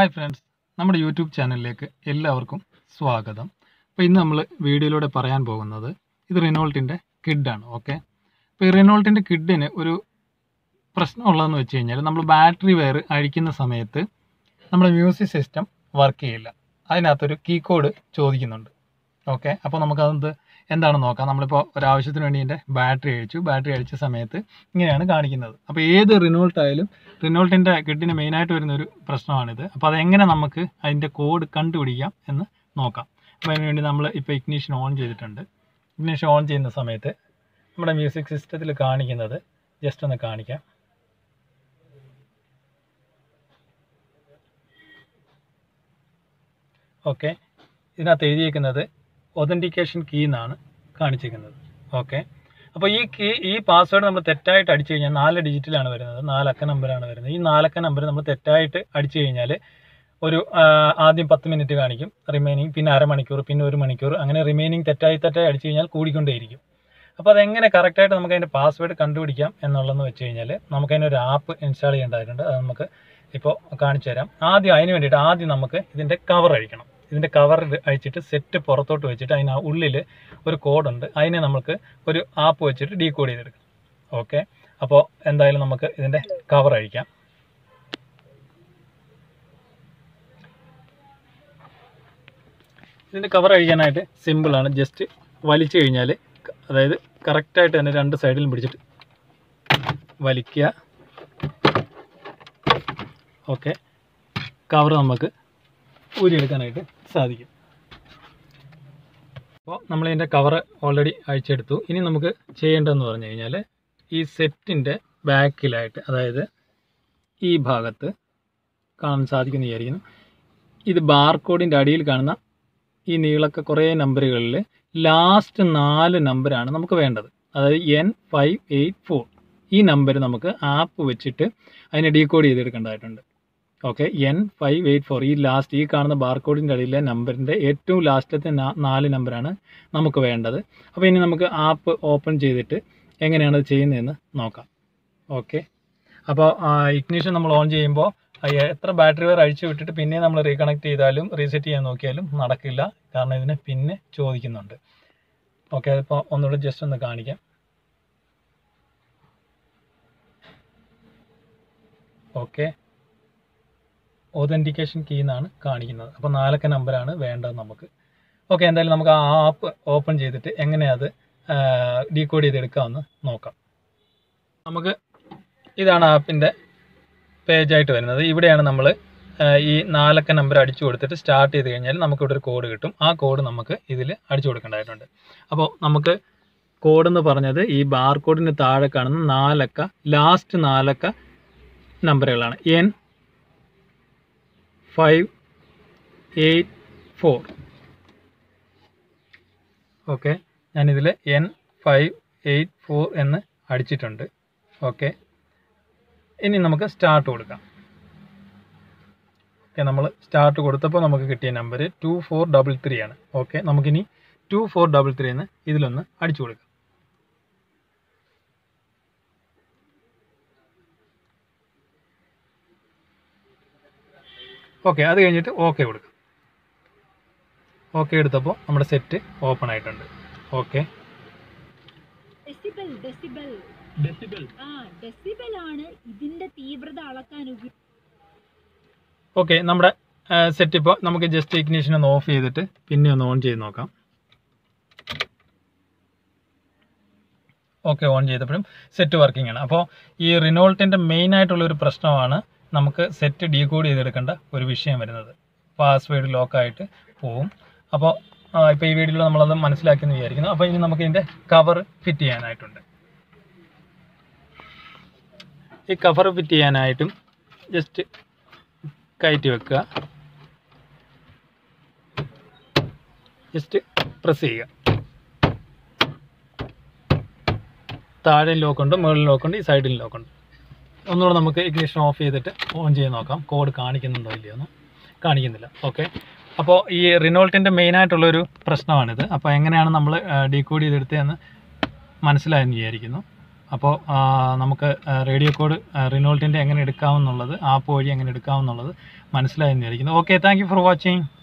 hi friends നമ്മുടെ YouTube ചാനലിലേക്ക് എല്ലാവർക്കും സ്വാഗതം അപ്പോൾ ഇന്ന് നമ്മൾ വീഡിയോയിലൂടെ പറയാൻ പോകുന്നത് ഇത് റിനോൾട്ടിൻ്റെ കിഡാണ് ഓക്കെ അപ്പോൾ ഈ റിനോൾട്ടിൻ്റെ കിഡിന് ഒരു പ്രശ്നമുള്ളതെന്ന് വെച്ച് കഴിഞ്ഞാൽ നമ്മൾ ബാറ്ററി വയർ അഴിക്കുന്ന സമയത്ത് നമ്മുടെ മ്യൂസിക് സിസ്റ്റം വർക്ക് ചെയ്യില്ല അതിനകത്തൊരു കീ കോഡ് ചോദിക്കുന്നുണ്ട് ഓക്കെ അപ്പോൾ നമുക്കത് എന്താണെന്ന് നോക്കാം നമ്മളിപ്പോൾ ഒരാവശ്യത്തിന് വേണ്ടി എൻ്റെ ബാറ്ററി അഴിച്ചു ബാറ്ററി അഴിച്ച സമയത്ത് ഇങ്ങനെയാണ് കാണിക്കുന്നത് അപ്പോൾ ഏത് റിനോൾട്ട് ആയാലും റിനോൾട്ടിൻ്റെ കിഡിന് മെയിനായിട്ട് വരുന്ന ഒരു പ്രശ്നമാണിത് അപ്പോൾ അതെങ്ങനെ നമുക്ക് അതിൻ്റെ കോഡ് കണ്ടുപിടിക്കാം എന്ന് നോക്കാം അപ്പോൾ അതിന് വേണ്ടി നമ്മൾ ഇപ്പോൾ ഇഗ്നീഷൻ ഓൺ ചെയ്തിട്ടുണ്ട് ഇഗ്നീഷൻ ഓൺ ചെയ്യുന്ന സമയത്ത് നമ്മുടെ മ്യൂസിക് സിസ്റ്റത്തിൽ കാണിക്കുന്നത് ജസ്റ്റ് ഒന്ന് കാണിക്കാം ഓക്കെ ഇതിനകത്ത് എഴുതിയിരിക്കുന്നത് ഒതൻറ്റിക്കേഷൻ കീ എന്നാണ് കാണിച്ചിരിക്കുന്നത് ഓക്കെ അപ്പോൾ ഈ കീ ഈ പാസ്വേഡ് നമ്മൾ തെറ്റായിട്ട് അടിച്ചു കഴിഞ്ഞാൽ നാല് ഡിജിറ്റിലാണ് വരുന്നത് നാലക്ക നമ്പറാണ് വരുന്നത് ഈ നാലക്ക നമ്പർ നമ്മൾ തെറ്റായിട്ട് അടിച്ചു കഴിഞ്ഞാൽ ഒരു ആ, ആദ്യം പത്ത് മിനിറ്റ് കാണിക്കും റിമൈനിങ് പിന്നെ അരമണിക്കൂർ പിന്നെ ഒരു മണിക്കൂർ അങ്ങനെ റിമൈനിങ് തെറ്റായി തെറ്റായി അടിച്ചു കഴിഞ്ഞാൽ കൂടിക്കൊണ്ടേയിരിക്കും അപ്പോൾ അതെങ്ങനെ കറക്റ്റായിട്ട് നമുക്ക് അതിൻ്റെ പാസ്വേഡ് കണ്ടുപിടിക്കാം എന്നുള്ളതെന്ന് വെച്ച് കഴിഞ്ഞാൽ നമുക്ക് അതിനൊരു ആപ്പ് ഇൻസ്റ്റാൾ ചെയ്യേണ്ടതായിട്ടുണ്ട് അത് നമുക്ക് ഇപ്പോൾ കാണിച്ചു തരാം ആദ്യം അതിന് വേണ്ടിയിട്ട് ആദ്യം നമുക്ക് ഇതിൻ്റെ കവർ അഴിക്കണം ഇതിൻ്റെ കവർ അഴിച്ചിട്ട് സെറ്റ് പുറത്തോട്ട് വെച്ചിട്ട് അതിന് ഉള്ളിൽ ഒരു കോഡുണ്ട് അതിനെ നമുക്ക് ഒരു ആപ്പ് വെച്ചിട്ട് ഡീകോഡ് ചെയ്തെടുക്കാം ഓക്കെ അപ്പോൾ എന്തായാലും നമുക്ക് ഇതിൻ്റെ കവർ അഴിക്കാം ഇതിൻ്റെ കവർ അഴിക്കാനായിട്ട് സിമ്പിളാണ് ജസ്റ്റ് വലിച്ചു കഴിഞ്ഞാൽ അതായത് കറക്റ്റായിട്ട് തന്നെ രണ്ട് സൈഡിലും പിടിച്ചിട്ട് വലിക്കുക ഓക്കെ കവർ നമുക്ക് ഊരിയെടുക്കാനായിട്ട് സാധിക്കും അപ്പോൾ നമ്മളിതിൻ്റെ കവർ ഓൾറെഡി അഴിച്ചെടുത്തു ഇനി നമുക്ക് ചെയ്യേണ്ടതെന്ന് പറഞ്ഞു കഴിഞ്ഞാൽ ഈ സെറ്റിൻ്റെ ബാക്കിലായിട്ട് അതായത് ഈ ഭാഗത്ത് കാണാൻ സാധിക്കുന്ന വിചാരിക്കുന്നു ഇത് ബാർകോഡിൻ്റെ അടിയിൽ കാണുന്ന ഈ നീളക്ക കുറേ നമ്പറുകളിൽ ലാസ്റ്റ് നാല് നമ്പറാണ് നമുക്ക് വേണ്ടത് അതായത് എൻ ഫൈവ് എയ്റ്റ് ഫോർ ഈ നമ്പർ നമുക്ക് ആപ്പ് വെച്ചിട്ട് അതിനെ ഡീകോഡ് ചെയ്തെടുക്കേണ്ടതായിട്ടുണ്ട് okay N five eight four ഈ ലാസ്റ്റ് ഈ കാണുന്ന ബാർകോഡിൻ്റെ അടിയിലെ നമ്പറിൻ്റെ ഏറ്റവും ലാസ്റ്റത്തെ നാ- നാല് നമ്പറാണ് നമുക്ക് വേണ്ടത് അപ്പോൾ ഇനി നമുക്ക് ആപ്പ് ഓപ്പൺ ചെയ്തിട്ട് എങ്ങനെയാണ് അത് ചെയ്യുന്നതെന്ന് നോക്കാം ഓക്കെ അപ്പോൾ ഇഗ്നിഷൻ നമ്മൾ ഓൺ ചെയ്യുമ്പോൾ എത്ര ബാറ്ററി വയർ അഴിച്ചു വിട്ടിട്ട് പിന്നെ നമ്മൾ റീകണക്ട് ചെയ്താലും റീസെറ്റ് ചെയ്യാൻ നോക്കിയാലും നടക്കില്ല കാരണം ഇതിന് പിന്നെ ചോദിക്കുന്നുണ്ട് ഓക്കെ അതിപ്പോൾ ഒന്നുകൂടെ ജസ്റ്റ് ഒന്ന് കാണിക്കാം ഓക്കെ ഒതൻറ്റിക്കേഷൻ കീ എന്നാണ് കാണിക്കുന്നത് അപ്പോൾ നാലക്ക നമ്പറാണ് വേണ്ടത് നമുക്ക് ഓക്കെ എന്തായാലും നമുക്ക് ആ ആപ്പ് ഓപ്പൺ ചെയ്തിട്ട് എങ്ങനെ അത് ഡീകോഡ് ചെയ്തെടുക്കാമെന്ന് നോക്കാം നമുക്ക് ഇതാണ് ആപ്പിൻ്റെ പേജായിട്ട് വരുന്നത് ഇവിടെയാണ് നമ്മൾ ഈ നാലക്ക നമ്പർ അടിച്ചു കൊടുത്തിട്ട് സ്റ്റാർട്ട് ചെയ്ത് കഴിഞ്ഞാൽ നമുക്ക് ഇവിടെ ഒരു കോഡ് കിട്ടും ആ കോഡ് നമുക്ക് ഇതിൽ അടിച്ചു കൊടുക്കേണ്ടതായിട്ടുണ്ട് അപ്പോൾ നമുക്ക് കോഡ് എന്ന് പറഞ്ഞത് ഈ ബാർ കോഡിന് താഴെ കാണുന്ന നാലക്ക ലാസ്റ്റ് നാലക്ക നമ്പറുകളാണ് N five eight four okay ഞാനിതിൽ എൻ ഫൈവ് എയ്റ്റ് ഫോർ എന്ന് അടിച്ചിട്ടുണ്ട് ഓക്കെ ഇനി നമുക്ക് സ്റ്റാർട്ട് കൊടുക്കാം ഓക്കെ നമ്മൾ സ്റ്റാർട്ട് കൊടുത്തപ്പോൾ നമുക്ക് കിട്ടിയ number two four double three ആണ് ഓക്കെ നമുക്കിനി ടു ഫോർ ഡബിൾ ത്രീ എന്ന് ഇതിലൊന്ന് അടിച്ചു കൊടുക്കാം ഓക്കെ അത് കഴിഞ്ഞിട്ട് ഓക്കെ കൊടുക്കാം ഓക്കെ എടുത്തപ്പോൾ നമ്മുടെ സെറ്റ് ഓപ്പൺ ആയിട്ടുണ്ട് ഓക്കെ ഡെസിബൽ ഡെസിബൽ ഡെസിബിൾ ആ ഡെസിബൽ ആണ് ഇതിന്റെ തീവ്രത അളക്കാൻ ഉപയോഗിക്കുന്നത് ഓക്കെ നമ്മുടെ സെറ്റ് ഇപ്പോൾ നമുക്ക് ജസ്റ്റ് ഇഗ്നീഷൻ ഒന്ന് ഓഫ് ചെയ്തിട്ട് പിന്നെ ഒന്ന് ഓൺ ചെയ്ത് നോക്കാം ഓക്കെ ഓൺ ചെയ്തപ്പോഴും സെറ്റ് വർക്കിംഗ് ആണ് അപ്പോൾ ഈ റിനോൾട്ടിൻ്റെ മെയിൻ ആയിട്ടുള്ള ഒരു പ്രശ്നമാണ് നമുക്ക് സെറ്റ് ഡീകോഡ് ചെയ്തെടുക്കേണ്ട ഒരു വിഷയം വരുന്നത് പാസ്വേഡ് ലോക്കായിട്ട് പോവും അപ്പോൾ ഇപ്പോൾ ഈ വീഡിയോയിൽ നമ്മളത് മനസ്സിലാക്കിയെന്ന് വിചാരിക്കുന്നു അപ്പോൾ ഇനി നമുക്ക് ഇതിൻ്റെ കവർ ഫിറ്റ് ചെയ്യാനായിട്ടുണ്ട് ഈ കവർ ഫിറ്റ് ചെയ്യാനായിട്ടും ജസ്റ്റ് കയറ്റി വെക്കുക ജസ്റ്റ് പ്രസ് ചെയ്യുക താഴെ ലോക്കുണ്ട് മുകളിൽ ലോക്കുണ്ട് ഈ സൈഡിൽ ലോക്കുണ്ട് ഒന്നുകൂടെ നമുക്ക് ഇഗ്നിഷൻ ഓഫ് ചെയ്തിട്ട് ഓൺ ചെയ്ത് നോക്കാം കോഡ് കാണിക്കുന്നുണ്ടോ ഇല്ലയോ എന്ന് കാണിക്കുന്നില്ല ഓക്കെ അപ്പോൾ ഈ റിനോൾട്ടിൻ്റെ മെയിനായിട്ടുള്ളൊരു പ്രശ്നമാണിത് അപ്പോൾ എങ്ങനെയാണ് നമ്മൾ ഡീകോഡ് ചെയ്തെടുത്തതെന്ന് മനസ്സിലായെന്ന് വിചാരിക്കുന്നു അപ്പോൾ നമുക്ക് റേഡിയോ കോഡ് റിനോൾട്ടിൻ്റെ എങ്ങനെ എടുക്കാമെന്നുള്ളത് ആപ്പ് വഴി എങ്ങനെ എടുക്കാമെന്നുള്ളത് മനസ്സിലായെന്ന് വിചാരിക്കുന്നു okay thank you for watching